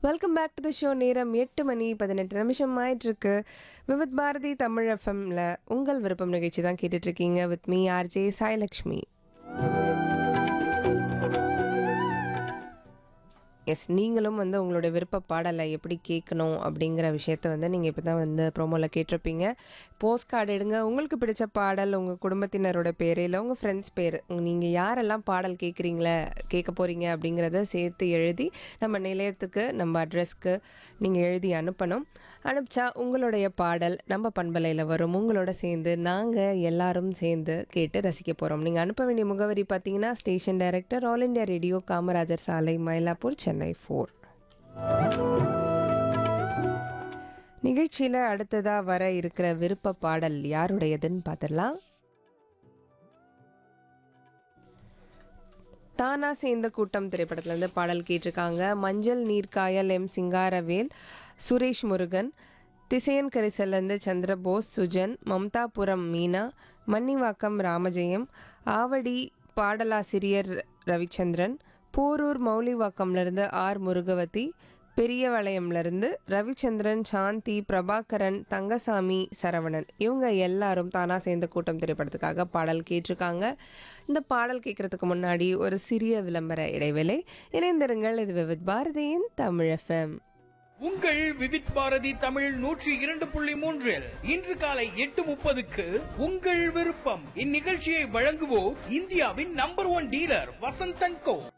welcome back to the show நேரம் எட்டு மணி பதினெட்டு நிமிஷம் ஆயிட்டு இருக்கு விவித் பாரதி தமிழ் எஃப்எம்ல உங்கள் விருப்பம் நிகழ்ச்சி தான் கேட்டுட்டு இருக்கீங்க with me RJ Sailakshmi S நீங்களும் வந்து உங்களுடைய விருப்ப பாடலை எப்படி கேட்கணும் அப்படிங்கிற விஷயத்த வந்து நீங்கள் இப்போ தான் வந்து ப்ரோமோவில் கேட்டிருப்பீங்க போஸ்ட் கார்டு எடுங்க உங்களுக்கு பிடிச்ச பாடல் உங்கள் குடும்பத்தினரோட பேர் இல்லை உங்கள் ஃப்ரெண்ட்ஸ் பேர் நீங்கள் யாரெல்லாம் பாடல் கேட்குறீங்களே கேட்க போகிறீங்க அப்படிங்கிறத சேர்த்து எழுதி நம்ம நிலையத்துக்கு நம்ம அட்ரஸ்க்கு நீங்கள் எழுதி அனுப்பணும் அனுப்பிச்சா உங்களுடைய பாடல் நம்ம பண்பலையில் வரும் உங்களோட சேர்ந்து நாங்கள் எல்லாரும் சேர்ந்து கேட்டு ரசிக்க போகிறோம் நீங்கள் அனுப்ப வேண்டிய முகவரி பார்த்தீங்கன்னா station director all India radio Kamarajar சாலை மயிலாப்பூர் சென்னை ஃபோர் நிகழ்ச்சியில் அடுத்ததாக வர இருக்கிற விருப்ப பாடல் யாருடையதுன்னு பார்த்துடலாம் தானா சேர்ந்த கூட்டம் திரைப்படத்துலேருந்து பாடல் கேட்டிருக்காங்க மஞ்சள் நீர்க்காயல் எம் சிங்காரவேல் சுரேஷ் முருகன் திசையன் கரிசல்லேருந்து சந்திரபோஸ் சுஜன் மம்தாபுரம் மீனா மன்னிவாக்கம் ராமஜெயம் ஆவடி பாடலாசிரியர் ரவிச்சந்திரன் போரூர் மௌலிவாக்கம்லேருந்து ஆர் முருகவதி பெரியவளையம்லேருந்து ரவிச்சந்திரன் சாந்தி பிரபாகரன் தங்கசாமி சரவணன் இவங்க எல்லாரும் தானா சேர்ந்த கூட்டம் திரைப்படத்துக்காக பாடல் கேட்டிருக்காங்க இந்த பாடல் கேட்கறதுக்கு முன்னாடி ஒரு சிறிய விளம்பர இடைவேளை இணைந்திருங்கள் இது விவித் பாரதியின் தமிழ் எஃப்எம் உங்கள் விவித் பாரதி தமிழ் நூற்றி இரண்டு புள்ளி மூன்றில் இன்று காலை எட்டு முப்பதுக்கு உங்கள் விருப்பம் இந்நிகழ்ச்சியை வழங்குவோர் இந்தியாவின் நம்பர் ஒன் டீலர் வசந்தன் கோ